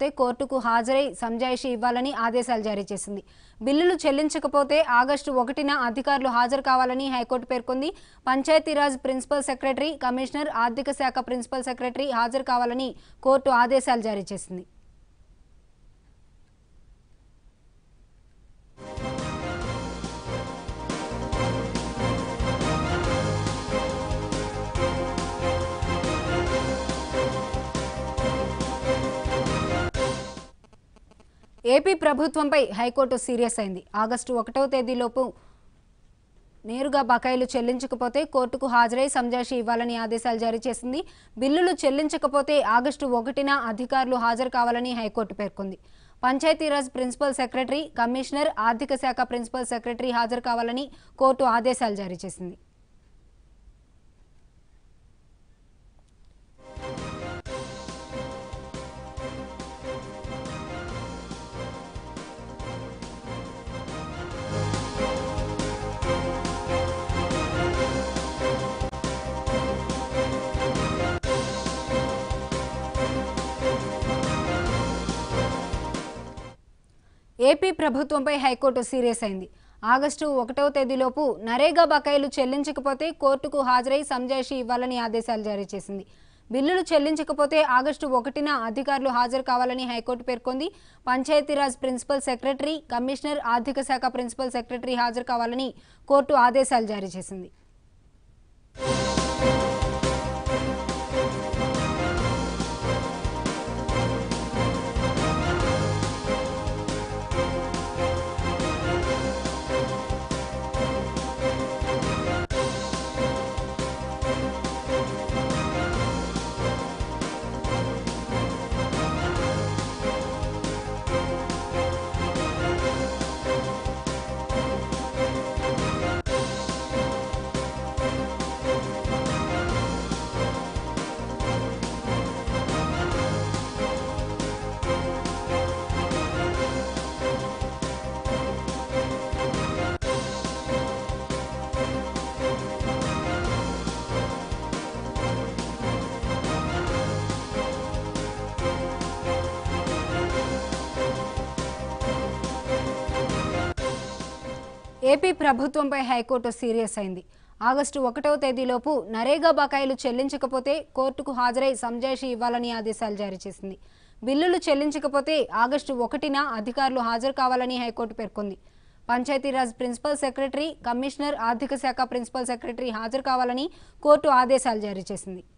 చెల్లించకపోతే కోర్టుకు హాజరై సంజాయిషి ఇవ్వాలని ఆదేశాలు జారీ చేసింది బిల్లులు చెల్లించకపోతే ఆగస్టు ఒకటిన అధికారులు హాజరు కావాలని హైకోర్టు పేర్కొంది పంచాయతీరాజ్ ప్రిన్సిపల్ సెక్రటరీ కమిషనర్ ఆర్థిక శాఖ ప్రిన్సిపల్ సెక్రటరీ హాజరు కావాలని కోర్టు ఆదేశాలు జారీ చేసింది ఏపీ ప్రభుత్వంపై హైకోర్టు సీరియస్ అయింది ఆగస్టు ఒకటవ తేదీలోపు నేరుగా బకాయిలు చెల్లించకపోతే కోర్టుకు హాజరై సంజాషి ఇవ్వాలని ఆదేశాలు జారీ చేసింది బిల్లులు చెల్లించకపోతే ఆగస్టు ఒకటిన అధికారులు హాజరు కావాలని హైకోర్టు పేర్కొంది పంచాయతీరాజ్ ప్రిన్సిపల్ సెక్రటరీ కమిషనర్ ఆర్థిక శాఖ ప్రిన్సిపల్ సెక్రటరీ హాజరు కావాలని కోర్టు ఆదేశాలు జారీ చేసింది ఏపీ ప్రభుత్వంపై హైకోర్టు సీరియస్ అయింది ఆగస్టు ఒకటవ తేదీలోపు నరేగా బకాయిలు చెల్లించకపోతే కోర్టుకు హాజరై సంజాయిషి ఇవ్వాలని ఆదేశాలు జారీ చేసింది బిల్లులు చెల్లించకపోతే ఆగస్టు ఒకటిన అధికారులు హాజరు కావాలని హైకోర్టు పేర్కొంది పంచాయతీరాజ్ ప్రిన్సిపల్ సెక్రటరీ కమిషనర్ ఆర్థిక శాఖ ప్రిన్సిపల్ సెక్రటరీ హాజరు కావాలని కోర్టు ఆదేశాలు జారీ చేసింది ఏపీ ప్రభుత్వంపై హైకోర్టు సీరియస్ అయింది ఆగస్టు ఒకటవ తేదీలోపు నరేగా బకాయిలు చెల్లించకపోతే కోర్టుకు హాజరై సంజాయిషి ఇవ్వాలని ఆదేశాలు జారీ చేసింది బిల్లులు చెల్లించకపోతే ఆగస్టు ఒకటిన అధికారులు హాజరు కావాలని హైకోర్టు పేర్కొంది పంచాయతీరాజ్ ప్రిన్సిపల్ సెక్రటరీ కమిషనర్ ఆర్థిక శాఖ ప్రిన్సిపల్ సెక్రటరీ హాజరు కావాలని కోర్టు ఆదేశాలు జారీ చేసింది